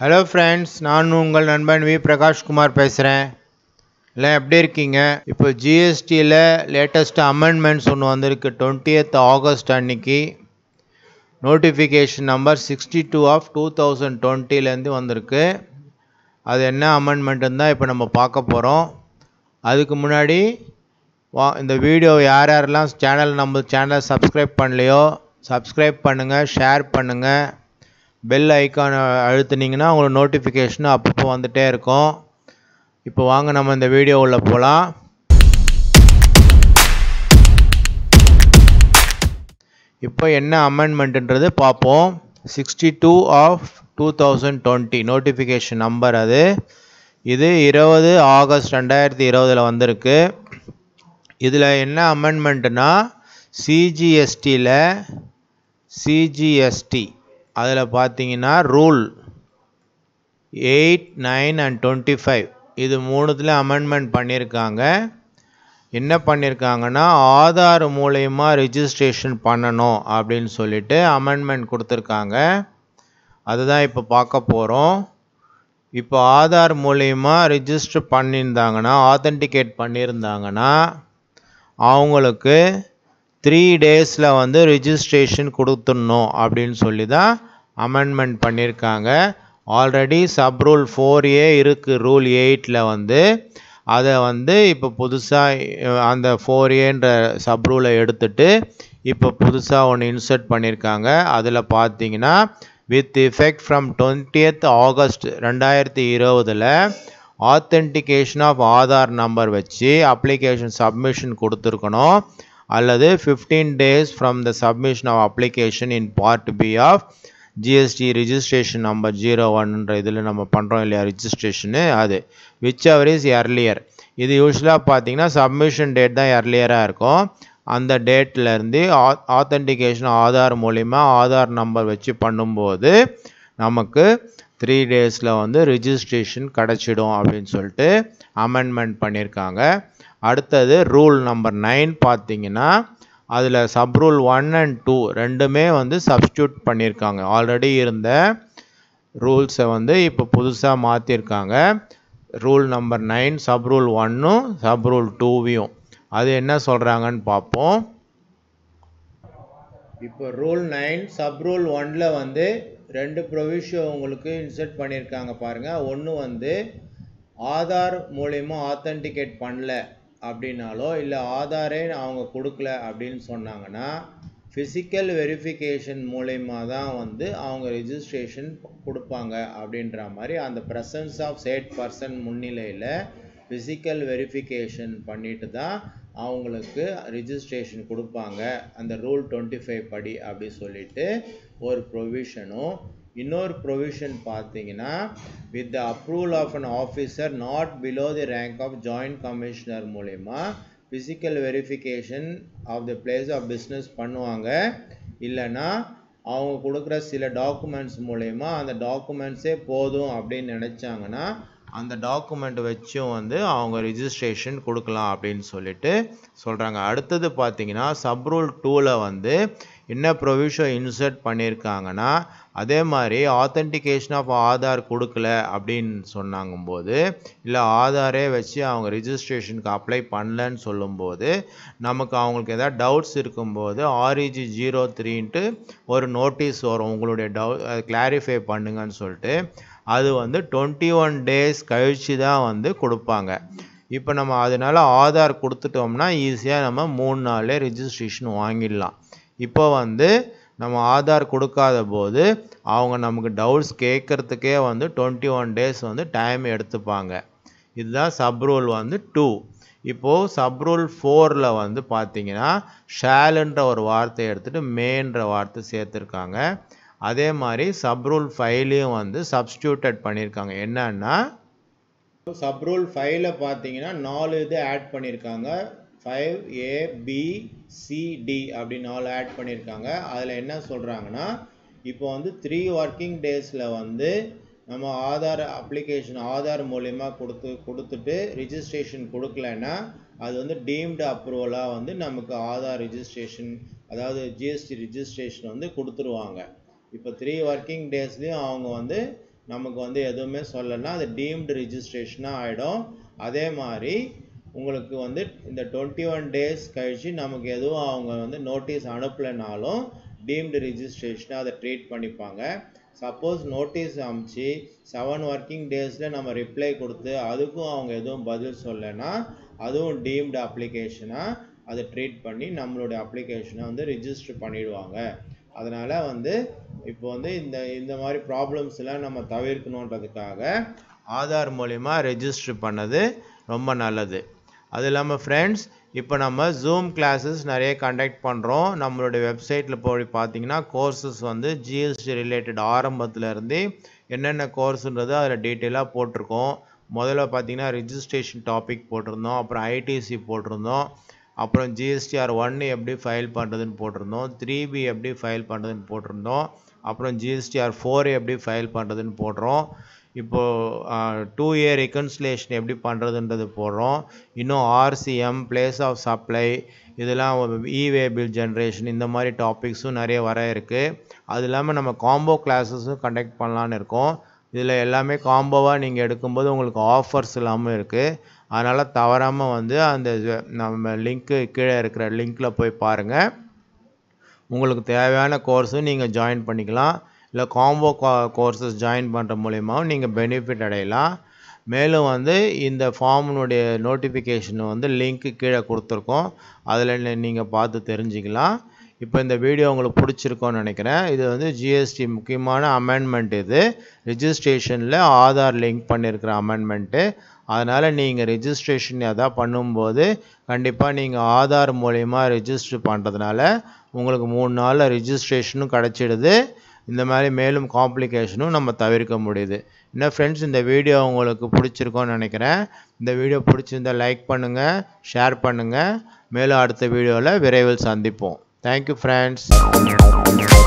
hello friends நான் உங்கள் நண்பன் வி பிரகாஷ்குமார் பேசுகிறேன் எல்லாம் எப்படி இருக்கீங்க இப்போ ஜிஎஸ்டியில் லேட்டஸ்ட் அமெண்ட்மெண்ட்ஸ் ஒன்று வந்திருக்கு டுவெண்ட்டியத் ஆகஸ்ட் அன்னைக்கு notification number sixty two of two thousand டுவெண்ட்டிலேருந்து வந்திருக்கு அது என்ன அமெண்ட்மெண்ட்டுன்னு தான் இப்போ நம்ம பார்க்க போகிறோம் அதுக்கு முன்னாடி வா இந்த வீடியோ யார் யாரெல்லாம் சேனல் நம்ம சேனலை சப்ஸ்கிரைப் பண்ணலையோ சப்ஸ்கிரைப் பண்ணுங்கள் ஷேர் பண்ணுங்கள் பெல் ஐக்கானை அழுத்துனீங்கன்னா உங்களுக்கு நோட்டிஃபிகேஷன் அப்பப்போ வந்துகிட்டே இருக்கும் இப்போ வாங்க நம்ம இந்த வீடியோ உள்ள போகலாம் இப்போ என்ன அமெண்ட்மெண்ட்டுன்றது பார்ப்போம் sixty two of two thousand twenty notification number அது இது இருபது ஆகஸ்ட் ரெண்டாயிரத்தி இருபதில் வந்திருக்கு இதில் என்ன அமெண்ட்மெண்ட்டுனா சிஜிஎஸ்டியில் சிஜிஎஸ்டி அதில் பார்த்தீங்கன்னா rule eight nine and twenty five இது மூணுத்தில் அமெண்ட்மெண்ட் பண்ணியிருக்காங்க என்ன பண்ணியிருக்காங்கன்னா ஆதார் மூலயமா ரிஜிஸ்ட்ரேஷன் பண்ணணும் அப்படின்னு சொல்லிட்டு அமெண்ட்மெண்ட் கொடுத்துருக்காங்க அதுதான் இப்போ பார்க்க போகிறோம் இப்போ ஆதார் மூலயமா ரிஜிஸ்டர் பண்ணியிருந்தாங்கன்னா ஆத்தென்டிகேட் பண்ணியிருந்தாங்கன்னா அவங்களுக்கு த்ரீ டேஸில் வந்து ரிஜிஸ்ட்ரேஷன் கொடுத்துடணும் அப்படின்னு சொல்லி தான் அமெண்ட்மெண்ட் பண்ணியிருக்காங்க already sub rule four A இருக்குது ரூல் எயிட்டில் வந்து அதை வந்து இப்போ புதுசாக அந்த ஃபோர் ஏன்ற சப் ரூலை எடுத்துட்டு இப்போ புதுசாக ஒன்று இன்சர்ட் பண்ணியிருக்காங்க அதில் பார்த்தீங்கன்னா with effect from twentieth August ரெண்டாயிரத்தி இருபதில் ஆத்தென்டிகேஷன் ஆஃப் ஆதார் நம்பர் வச்சு அப்ளிகேஷன் சப்மிஷன் கொடுத்துருக்கணும் அல்லது fifteen days from the submission of application in part B of GST registration number zero ஒன்ன்ற இதில் நம்ம பண்ணுறோம் இல்லையா ரிஜிஸ்ட்ரேஷனு அது விச் அவர் இஸ் எர்லியர் இது யூஸ்வலாக பார்த்தீங்கன்னா சப்மிஷன் டேட் தான் எர்லியராக இருக்கும் அந்த டேட்லேருந்து ஆத்தென்டிகேஷன் ஆதார் மூலிமா ஆதார் நம்பர் வச்சு பண்ணும்போது நமக்கு த்ரீ டேஸில் வந்து ரிஜிஸ்ட்ரேஷன் கிடச்சிடும் அப்படின்னு சொல்லிட்டு அமெண்ட்மெண்ட் பண்ணியிருக்காங்க அடுத்தது ரூல் நம்பர் நைன் பார்த்தீங்கன்னா அதில் sub rule one and two ரெண்டுமே வந்து சப்ஸ்டியூட் பண்ணியிருக்காங்க ஆல்ரெடி இருந்த ரூல்ஸை வந்து இப்போ புதுசாக மாற்றிருக்காங்க rule number nine sub rule ஒன்னும் சப் ரூல் டூவையும் அது என்ன சொல்கிறாங்கன்னு பார்ப்போம் இப்போ ரூல் நைன் சப் ரூல் ஒனில் வந்து ரெண்டு ப்ரொவிஷியோ உங்களுக்கு இன்சர்ட் பண்ணியிருக்காங்க பாருங்கள் ஒன்று வந்து ஆதார் மூலயமா ஆத்தென்டிகேட் பண்ணல அப்படின்னாலோ இல்லை ஆதாரே அவங்க கொடுக்கல அப்படின்னு சொன்னாங்கன்னா ஃபிசிக்கல் வெரிஃபிகேஷன் மூலயமா தான் வந்து அவங்க ரிஜிஸ்ட்ரேஷன் கொடுப்பாங்க அப்படின்ற மாதிரி அந்த ப்ரெசன்ஸ் ஆஃப் சேட் பர்சன் முன்னிலையில் ஃபிசிக்கல் வெரிஃபிகேஷன் பண்ணிட்டு தான் அவங்களுக்கு ரிஜிஸ்ட்ரேஷன் கொடுப்பாங்க அந்த ரூல் டுவெண்ட்டி ஃபைவ் படி அப்படி சொல்லிட்டு ஒரு ப்ரொவிஷனும் இன்னொரு ப்ரொவிஷன் பார்த்தீங்கன்னா with the approval of an officer not below the rank of joint commissioner மூலயமா physical verification of the place of business பண்ணுவாங்க இல்லைன்னா அவங்க கொடுக்குற சில டாக்குமெண்ட்ஸ் மூலயமா அந்த டாக்குமெண்ட்ஸே போதும் அப்படின்னு நினச்சாங்கன்னா அந்த டாக்குமெண்ட் வச்சும் வந்து அவங்க ரிஜிஸ்ட்ரேஷன் கொடுக்கலாம் அப்படின்னு சொல்லிட்டு சொல்கிறாங்க அடுத்தது பார்த்தீங்கன்னா சப்ரூல் டூவில் வந்து என்ன ப்ரொவிஷன் இன்சர்ட் பண்ணியிருக்காங்கன்னா அதே மாதிரி ஆத்தென்டிகேஷன் ஆஃப் ஆதார் கொடுக்கல அப்படின்னு சொன்னாங்கும்போது இல்லை ஆதாரே வச்சு அவங்க ரிஜிஸ்ட்ரேஷனுக்கு அப்ளை பண்ணலன்னு சொல்லும்போது நமக்கு அவங்களுக்கு எதாவது டவுட்ஸ் இருக்கும்போது ஆர்இஜி ஜீரோ த்ரீன்ட்டு ஒரு நோட்டீஸ் வரும் உங்களுடைய டவு கிளாரிஃபை பண்ணுங்கன்னு சொல்லிட்டு அது வந்து டுவெண்ட்டி ஒன் டேஸ் கழித்து தான் வந்து கொடுப்பாங்க இப்போ நம்ம அதனால் ஆதார் கொடுத்துட்டோம்னா ஈஸியாக நம்ம மூணு நாளே ரிஜிஸ்ட்ரேஷன் வாங்கிடலாம் இப்போ வந்து நம்ம ஆதார் கொடுக்காத போது அவங்க நமக்கு டவுட்ஸ் கேட்குறதுக்கே வந்து டுவெண்ட்டி ஒன் டேஸ் வந்து டைம் எடுத்துப்பாங்க இதுதான் சப் ரூல் வந்து டூ இப்போது சப் ரூல் ஃபோரில் வந்து பார்த்தீங்கன்னா ஷேலுன்ற ஒரு வார்த்தையை எடுத்துகிட்டு மேன்ற வார்த்தை சேர்த்துருக்காங்க அதே மாதிரி சப் ரூல் ஃபைவ்லேயும் வந்து சப்ஸ்டியூட்டட் பண்ணியிருக்காங்க என்னன்னா சப் ரூல் ஃபைவ்ல பார்த்தீங்கன்னா நாலு இது ஆட் பண்ணியிருக்காங்க ஃபைவ் ஏ பி சிடி அப்படின்னு நாலு ஆட் பண்ணியிருக்காங்க அதில் என்ன சொல்கிறாங்கன்னா இப்போ வந்து த்ரீ ஒர்க்கிங் டேஸில் வந்து நம்ம ஆதார் அப்ளிகேஷன் ஆதார் மூலயமா கொடுத்து கொடுத்துட்டு ரிஜிஸ்ட்ரேஷன் கொடுக்கலன்னா அது வந்து டீம்டு அப்ரூவலாக வந்து நமக்கு ஆதார் ரிஜிஸ்ட்ரேஷன் அதாவது ஜிஎஸ்டி ரிஜிஸ்ட்ரேஷன் வந்து கொடுத்துருவாங்க இப்போ த்ரீ ஒர்க்கிங் டேஸ்லேயும் அவங்க வந்து நமக்கு வந்து எதுவுமே சொல்லலைன்னா அது டீம்டு ரிஜிஸ்ட்ரேஷனாக ஆகிடும் அதே மாதிரி உங்களுக்கு வந்து இந்த டுவெண்ட்டி ஒன் டேஸ் கழிச்சு நமக்கு எதுவும் அவங்க வந்து நோட்டீஸ் அனுப்பலைனாலும் டீம்டு ரிஜிஸ்ட்ரேஷனாக அதை ட்ரீட் பண்ணிப்பாங்க சப்போஸ் நோட்டீஸ் அமுச்சு செவன் ஒர்க்கிங் டேஸில் நம்ம ரிப்ளை கொடுத்து அதுக்கும் அவங்க எதுவும் பதில் சொல்லலைன்னா அதுவும் டீம்டு அப்ளிகேஷனாக அதை ட்ரீட் பண்ணி நம்மளுடைய அப்ளிகேஷனை வந்து ரிஜிஸ்டர் பண்ணிடுவாங்க அதனால் வந்து இப்போ வந்து இந்த இந்த மாதிரி ப்ராப்ளம்ஸ்லாம் நம்ம தவிர்க்கணுன்றதுக்காக ஆதார் மூலிமா ரெஜிஸ்டர் பண்ணது ரொம்ப நல்லது அது இல்லாமல் ஃப்ரெண்ட்ஸ் இப்போ நம்ம ஜூம் கிளாஸஸ் நிறைய கண்டக்ட் பண்ணுறோம் நம்மளுடைய வெப்சைட்டில் போய் பார்த்தீங்கன்னா கோர்சஸ் வந்து ஜிஎஸ்டி ரிலேட்டட் ஆரம்பத்துலேருந்து என்னென்ன கோர்ஸுன்றது அதில் டீட்டெயிலாக போட்டிருக்கோம் முதல்ல பார்த்தீங்கன்னா ரிஜிஸ்ட்ரேஷன் டாபிக் போட்டிருந்தோம் அப்புறம் ஐடிசி போட்டிருந்தோம் அப்புறம் ஜிஎஸ்டிஆர் ஒன்று எப்படி ஃபைல் பண்ணுறதுன்னு போட்டிருந்தோம் த்ரீ பி எப்படி ஃபைல் பண்ணுறதுன்னு போட்டிருந்தோம் அப்புறம் ஜிஎஸ்டிஆர் ஃபோர் எப்படி ஃபைல் பண்ணுறதுன்னு போடுறோம் இப்போது டூ இயர் ரெக்கன்சிலேஷன் எப்படி பண்ணுறதுன்றது போடுறோம் இன்னும் ஆர்சிஎம் பிளேஸ் ஆஃப் சப்ளை இதெல்லாம் இவே பில் ஜென்ரேஷன் இந்த மாதிரி டாபிக்ஸும் நிறைய வர இருக்குது அது இல்லாமல் நம்ம காம்போ கிளாஸஸும் கண்டக்ட் பண்ணலான்னு இருக்கோம் இதில் எல்லாமே காம்போவாக நீங்கள் எடுக்கும்போது உங்களுக்கு ஆஃபர்ஸ் இல்லாமல் இருக்குது அதனால் தவறாமல் வந்து அந்த நம்ம லிங்க்கு கீழே இருக்கிற லிங்க்கில் போய் பாருங்கள் உங்களுக்கு தேவையான கோர்ஸும் நீங்கள் ஜாயின் பண்ணிக்கலாம் இல்லை காம்போ கோர்சஸ் ஜாயின் பண்ணுற மூலியமாகவும் நீங்கள் பெனிஃபிட் அடையலாம் மேலும் வந்து இந்த ஃபார்முனுடைய நோட்டிஃபிகேஷன் வந்து லிங்க்கு கீழே கொடுத்துருக்கோம் அதில் நீங்கள் பார்த்து தெரிஞ்சுக்கலாம் இப்போ இந்த வீடியோ உங்களுக்கு பிடிச்சிருக்கோன்னு நினைக்கிறேன் இது வந்து ஜிஎஸ்டி முக்கியமான அமெண்ட்மெண்ட் இது ரிஜிஸ்ட்ரேஷனில் ஆதார் லிங்க் பண்ணியிருக்கிற அமெண்ட்மெண்ட்டு அதனால் நீங்கள் ரிஜிஸ்ட்ரேஷன் எதாவது பண்ணும்போது கண்டிப்பாக நீங்கள் ஆதார் மூலயமா ரிஜிஸ்டர் பண்ணுறதுனால உங்களுக்கு மூணு நாளில் ரிஜிஸ்ட்ரேஷனும் கிடச்சிடுது இந்த மாதிரி மேலும் காம்ப்ளிகேஷனும் நம்ம தவிர்க்க முடியுது என்ன ஃப்ரெண்ட்ஸ் இந்த வீடியோ உங்களுக்கு பிடிச்சிருக்கோன்னு நினைக்கிறேன் இந்த வீடியோ பிடிச்சிருந்தால் லைக் பண்ணுங்கள் ஷேர் பண்ணுங்கள் மேலும் அடுத்த வீடியோவில் விரைவில் சந்திப்போம் தேங்க்யூ ஃப்ரெண்ட்ஸ்